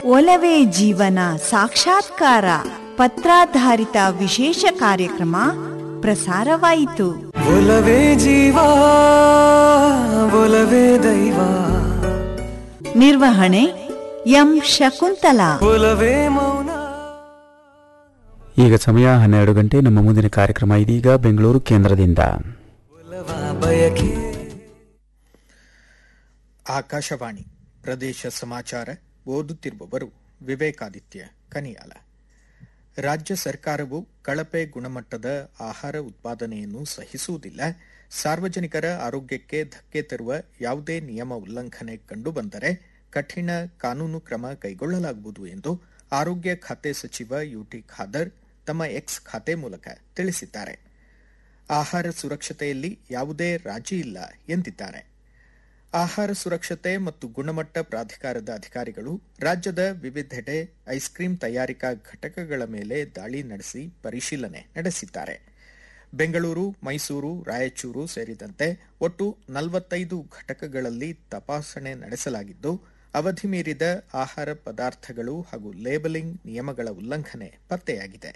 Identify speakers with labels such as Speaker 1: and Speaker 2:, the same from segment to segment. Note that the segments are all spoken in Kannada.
Speaker 1: ಒಲವೇ ಜೀವನ ಸಾಕ್ಷಾತ್ಕಾರ ಪತ್ರಾಧಾರಿತ ವಿಶೇಷ ಕಾರ್ಯಕ್ರಮ ಪ್ರಸಾರವಾಯಿತು
Speaker 2: ಒಲವೇ ಜೀವ ಒಲವೇ ದೈವ
Speaker 1: ನಿರ್ವಹಣೆ ಎಂ ಶಕುಂತಲಾ
Speaker 2: ಒಲವೇ ಮೌನ
Speaker 3: ಈಗ ಸಮಯ ಹನ್ನೆರಡು ಗಂಟೆ ನಮ್ಮ ಮುಂದಿನ ಕಾರ್ಯಕ್ರಮ ಇದೀಗ ಬೆಂಗಳೂರು ಕೇಂದ್ರದಿಂದ
Speaker 2: ಒಲವ ಬಯಕೆ
Speaker 4: ಆಕಾಶವಾಣಿ ಪ್ರದೇಶ ಸಮಾಚಾರ ಓದುತ್ತಿರುವವರು ವಿವೇಕಾದಿತ್ಯ ಕನಿಯಾಲ ರಾಜ್ಯ ಸರ್ಕಾರವು ಕಳಪೆ ಗುಣಮಟ್ಟದ ಆಹಾರ ಉತ್ಪಾದನೆಯನ್ನು ಸಹಿಸುವುದಿಲ್ಲ ಸಾರ್ವಜನಿಕರ ಆರೋಗ್ಯಕ್ಕೆ ಧಕ್ಕೆ ತರುವ ಯಾವುದೇ ನಿಯಮ ಉಲ್ಲಂಘನೆ ಕಂಡುಬಂದರೆ ಕಠಿಣ ಕಾನೂನು ಕ್ರಮ ಕೈಗೊಳ್ಳಲಾಗುವುದು ಎಂದು ಆರೋಗ್ಯ ಖಾತೆ ಸಚಿವ ಯುಟಿ ಖಾದರ್ ತಮ್ಮ ಎಕ್ಸ್ ಖಾತೆ ಮೂಲಕ ತಿಳಿಸಿದ್ದಾರೆ ಆಹಾರ ಸುರಕ್ಷತೆಯಲ್ಲಿ ಯಾವುದೇ ರಾಜಿ ಇಲ್ಲ ಎಂದಿದ್ದಾರೆ ಆಹಾರ ಸುರಕ್ಷತೆ ಮತ್ತು ಗುಣಮಟ್ಟ ಪ್ರಾಧಿಕಾರದ ಅಧಿಕಾರಿಗಳು ರಾಜ್ಯದ ವಿವಿಧೆಡೆ ಐಸ್ ಕ್ರೀಂ ತಯಾರಿಕಾ ಘಟಕಗಳ ಮೇಲೆ ದಾಳಿ ನಡೆಸಿ ಪರಿಶೀಲನೆ ನಡೆಸಿದ್ದಾರೆ ಬೆಂಗಳೂರು ಮೈಸೂರು ರಾಯಚೂರು ಸೇರಿದಂತೆ ಒಟ್ಟು ನಲವತ್ತೈದು ಘಟಕಗಳಲ್ಲಿ ತಪಾಸಣೆ ನಡೆಸಲಾಗಿದ್ದು ಅವಧಿ ಮೀರಿದ ಆಹಾರ ಪದಾರ್ಥಗಳು ಹಾಗೂ ಲೇಬಲಿಂಗ್ ನಿಯಮಗಳ ಉಲ್ಲಂಘನೆ ಪತ್ತೆಯಾಗಿದೆ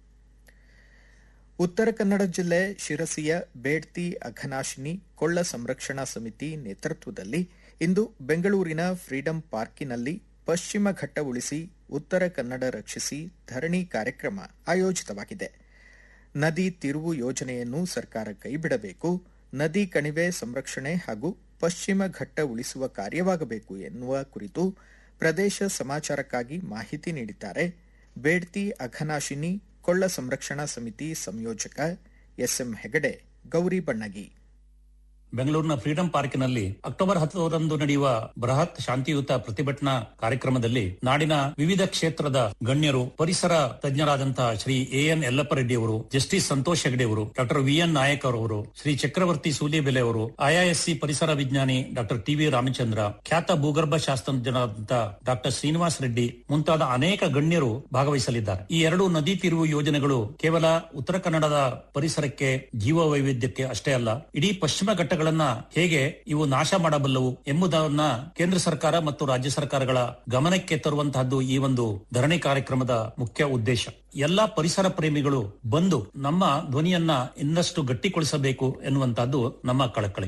Speaker 4: ಉತ್ತರ ಕನ್ನಡ ಜಿಲ್ಲೆ ಶಿರಸಿಯ ಬೇಡ್ತಿ ಅಘನಾಶಿನಿ ಕೊಳ್ಳ ಸಂರಕ್ಷಣಾ ಸಮಿತಿ ನೇತೃತ್ವದಲ್ಲಿ ಇಂದು ಬೆಂಗಳೂರಿನ ಫ್ರೀಡಂ ಪಾರ್ಕಿನಲ್ಲಿ ಪಶ್ಚಿಮ ಘಟ್ಟ ಉಳಿಸಿ ಉತ್ತರ ಕನ್ನಡ ರಕ್ಷಿಸಿ ಧರಣಿ ಕಾರ್ಯಕ್ರಮ ಆಯೋಜಿತವಾಗಿದೆ ನದಿ ತಿರುವು ಯೋಜನೆಯನ್ನು ಸರ್ಕಾರ ಕೈಬಿಡಬೇಕು ನದಿ ಕಣಿವೆ ಸಂರಕ್ಷಣೆ ಹಾಗೂ ಪಶ್ಚಿಮ ಘಟ್ಟ ಉಳಿಸುವ ಕಾರ್ಯವಾಗಬೇಕು ಎನ್ನುವ ಕುರಿತು ಪ್ರದೇಶ ಸಮಾಚಾರಕ್ಕಾಗಿ ಮಾಹಿತಿ ನೀಡಿದ್ದಾರೆ ಬೇಡ್ತಿ ಅಘನಾಶಿನಿ ಕೊಳ್ಳ ಸಂರಕ್ಷಣಾ ಸಮಿತಿ ಸಂಯೋಜಕ ಎಸ್ಎಂ ಹೆಗಡೆ ಗೌರಿ ಬಣ್ಣಗಿ
Speaker 5: ಬೆಂಗಳೂರಿನ ಫ್ರೀಡಂ ಪಾರ್ಕಿನಲ್ಲಿ ಅಕ್ಟೋಬರ್ ಹತ್ತರಂದು ನಡೆಯುವ ಬೃಹತ್ ಶಾಂತಿಯುತ ಪ್ರತಿಭಟನಾ ಕಾರ್ಯಕ್ರಮದಲ್ಲಿ ನಾಡಿನ ವಿವಿಧ ಕ್ಷೇತ್ರದ ಗಣ್ಯರು ಪರಿಸರ ತಜ್ಞರಾದಂತಹ ಶ್ರೀ ಎಎನ್ ಯಲ್ಲಪ್ಪ ರೆಡ್ಡಿ ಅವರು ಜಸ್ಟಿಸ್ ಸಂತೋಷ್ ಹೆಗಡೆ ಅವರು ಡಾಕ್ಟರ್ ವಿಎನ್ ನಾಯಕ್ ಅವರು ಶ್ರೀ ಚಕ್ರವರ್ತಿ ಸೂಲಿಬೆಲೆ ಅವರು ಐಐಎಸ್ಸಿ ಪರಿಸರ ವಿಜ್ಞಾನಿ ಡಾಕ್ಟರ್ ಟಿವಿ ರಾಮಚಂದ್ರ ಖ್ಯಾತ ಭೂಗರ್ಭ ಶಾಸ್ತ್ರಜ್ಞರಾದಂತಹ ಡಾಕ್ಟರ್ ಶ್ರೀನಿವಾಸ್ ರೆಡ್ಡಿ ಮುಂತಾದ ಅನೇಕ ಗಣ್ಯರು ಭಾಗವಹಿಸಲಿದ್ದಾರೆ ಈ ಎರಡು ನದಿ ತಿರುವು ಯೋಜನೆಗಳು ಕೇವಲ ಉತ್ತರ ಕನ್ನಡದ ಪರಿಸರಕ್ಕೆ ಜೀವ ವೈವಿಧ್ಯಕ್ಕೆ ಅಷ್ಟೇ ಅಲ್ಲ ಇಡೀ ಪಶ್ಚಿಮ ಘಟ್ಟಗಳನ್ನ ಹೇಗೆ ಇವು ನಾಶ ಮಾಡಬಲ್ಲವು ಎಂಬುದನ್ನ ಕೇಂದ್ರ ಸರ್ಕಾರ ಮತ್ತು ರಾಜ್ಯ ಸರ್ಕಾರಗಳ ಗಮನಕ್ಕೆ ತರುವಂತಹದ್ದು ಈ ಒಂದು ಧರಣಿ ಕಾರ್ಯಕ್ರಮದ ಮುಖ್ಯ ಉದ್ದೇಶ ಎಲ್ಲಾ ಪರಿಸರ ಪ್ರೇಮಿಗಳು ಬಂದು ನಮ್ಮ ಧ್ವನಿಯನ್ನ ಇನ್ನಷ್ಟು ಗಟ್ಟಿಗೊಳಿಸಬೇಕು ಎನ್ನುವಂತಹದ್ದು ನಮ್ಮ ಕಳಕಳಿ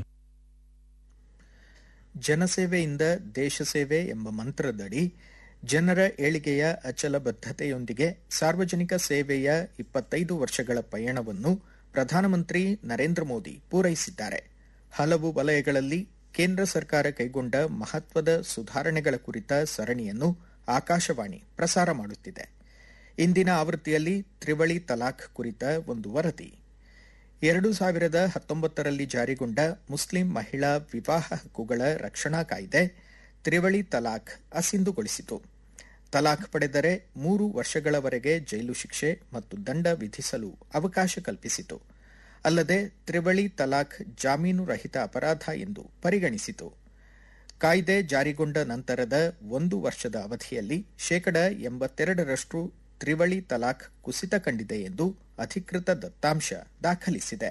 Speaker 4: ಜನಸೇವೆಯಿಂದ ದೇಶ ಸೇವೆ ಎಂಬ ಮಂತ್ರದಡಿ ಜನರ ಏಳಿಗೆಯ ಅಚಲ ಬದ್ಧತೆಯೊಂದಿಗೆ ಸಾರ್ವಜನಿಕ ಸೇವೆಯ ಇಪ್ಪತ್ತೈದು ವರ್ಷಗಳ ಪಯಣವನ್ನು ಪ್ರಧಾನಮಂತ್ರಿ ನರೇಂದ್ರ ಮೋದಿ ಪೂರೈಸಿದ್ದಾರೆ ಹಲವು ವಲಯಗಳಲ್ಲಿ ಕೇಂದ್ರ ಸರ್ಕಾರ ಕೈಗೊಂಡ ಮಹತ್ವದ ಸುಧಾರಣೆಗಳ ಕುರಿತ ಸರಣಿಯನ್ನು ಆಕಾಶವಾಣಿ ಪ್ರಸಾರ ಮಾಡುತ್ತಿದೆ ಇಂದಿನ ಆವೃತ್ತಿಯಲ್ಲಿ ತ್ರಿವಳಿ ತಲಾಖ್ ಕುರಿತ ಒಂದು ವರದಿ ಎರಡು ಸಾವಿರದ ಹತ್ತೊಂಬತ್ತರಲ್ಲಿ ಜಾರಿಗೊಂಡ ಮುಸ್ಲಿಂ ಮಹಿಳಾ ವಿವಾಹ ಹಕ್ಕುಗಳ ರಕ್ಷಣಾ ಕಾಯ್ದೆ ತ್ರಿವಳಿ ತಲಾಖ್ ಅಸಿಂಧುಗೊಳಿಸಿತು ತಲಾಖ್ ಪಡೆದರೆ ಮೂರು ವರ್ಷಗಳವರೆಗೆ ಜೈಲು ಶಿಕ್ಷೆ ಮತ್ತು ದಂಡ ವಿಧಿಸಲು ಅವಕಾಶ ಕಲ್ಪಿಸಿತು ಅಲ್ಲದೆ ತ್ರಿವಳಿ ತಲಾಖ್ ಜಾಮೀನು ರಹಿತ ಅಪರಾಧ ಎಂದು ಪರಿಗಣಿಸಿತು ಕಾಯ್ದೆ ಜಾರಿಗೊಂಡ ನಂತರದ ಒಂದು ವರ್ಷದ ಅವಧಿಯಲ್ಲಿ ಶೇಕಡ ಎಂಬತ್ತೆರಡರಷ್ಟು ತ್ರಿವಳಿ ತಲಾಖ್ ಕುಸಿತ ಕಂಡಿದೆ ಎಂದು ಅಧಿಕೃತ ದತ್ತಾಂಶ ದಾಖಲಿಸಿದೆ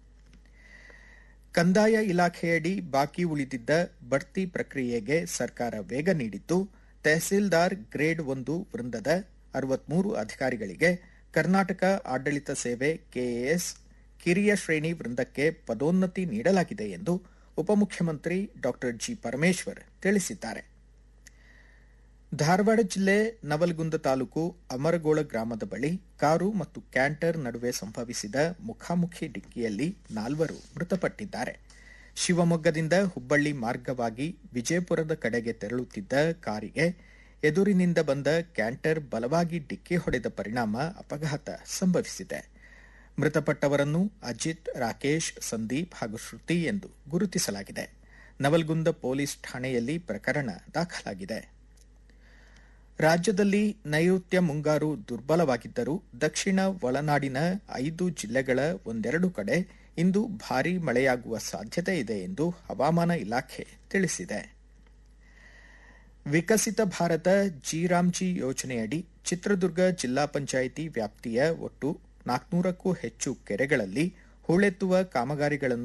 Speaker 4: ಕಂದಾಯ ಇಲಾಖೆಯಡಿ ಬಾಕಿ ಉಳಿದಿದ್ದ ಬಡ್ತಿ ಪ್ರಕ್ರಿಯೆಗೆ ಸರ್ಕಾರ ವೇಗ ನೀಡಿದ್ದು ತಹಸೀಲ್ದಾರ್ ಗ್ರೇಡ್ ಒಂದು ವೃಂದದ ಅರವತ್ಮೂರು ಅಧಿಕಾರಿಗಳಿಗೆ ಕರ್ನಾಟಕ ಆಡಳಿತ ಸೇವೆ ಕೆಎಎಸ್ ಕಿರಿಯ ಶ್ರೇಣಿ ವೃಂದಕ್ಕೆ ಪದೋನ್ನತಿ ನೀಡಲಾಗಿದೆ ಎಂದು ಉಪಮುಖ್ಯಮಂತ್ರಿ ಡಾ ಜಿ ಪರಮೇಶ್ವರ್ ತಿಳಿಸಿದ್ದಾರೆ ಧಾರವಾಡ ಜಿಲ್ಲೆ ನವಲಗುಂದ ತಾಲೂಕು ಅಮರಗೋಳ ಗ್ರಾಮದ ಬಳಿ ಕಾರು ಮತ್ತು ಕ್ಯಾಂಟರ್ ನಡುವೆ ಸಂಭವಿಸಿದ ಮುಖಾಮುಖಿ ಡಿಕ್ಕಿಯಲ್ಲಿ ನಾಲ್ವರು ಮೃತಪಟ್ಟಿದ್ದಾರೆ ಶಿವಮೊಗ್ಗದಿಂದ ಹುಬ್ಬಳ್ಳಿ ಮಾರ್ಗವಾಗಿ ವಿಜಯಪುರದ ಕಡೆಗೆ ತೆರಳುತ್ತಿದ್ದ ಕಾರಿಗೆ ಎದುರಿನಿಂದ ಬಂದ ಕ್ಯಾಂಟರ್ ಬಲವಾಗಿ ಡಿಕ್ಕಿ ಹೊಡೆದ ಪರಿಣಾಮ ಅಪಘಾತ ಸಂಭವಿಸಿದೆ ಮೃತಪಟ್ಟವರನ್ನು ಅಜಿತ್ ರಾಕೇಶ್ ಸಂದೀಪ್ ಹಾಗೂ ಶ್ರುತಿ ಎಂದು ಗುರುತಿಸಲಾಗಿದೆ ನವಲ್ಗುಂದ ಪೊಲೀಸ್ ಠಾಣೆಯಲ್ಲಿ ಪ್ರಕರಣ ದಾಖಲಾಗಿದೆ ರಾಜ್ಯದಲ್ಲಿ ನೈಋತ್ಯ ಮುಂಗಾರು ದುರ್ಬಲವಾಗಿದ್ದರೂ ದಕ್ಷಿಣ ಒಳನಾಡಿನ ಐದು ಜಿಲ್ಲೆಗಳ ಒಂದೆರಡು ಕಡೆ ಇಂದು ಭಾರೀ ಮಳೆಯಾಗುವ ಸಾಧ್ಯತೆ ಇದೆ ಎಂದು ಹವಾಮಾನ ಇಲಾಖೆ ತಿಳಿಸಿದೆ ವಿಕಸಿತ ಭಾರತ ಜಿರಾಮ್ಜಿ ಯೋಜನೆಯಡಿ ಚಿತ್ರದುರ್ಗ ಜಿಲ್ಲಾ ಪಂಚಾಯಿತಿ ವ್ಯಾಪ್ತಿಯ ಒಟ್ಟು ನಾಲ್ಕುನೂರಕ್ಕೂ ಹೆಚ್ಚು ಕೆರೆಗಳಲ್ಲಿ ಹೂಳೆತ್ತುವ ಕಾಮಗಾರಿಗಳನ್ನು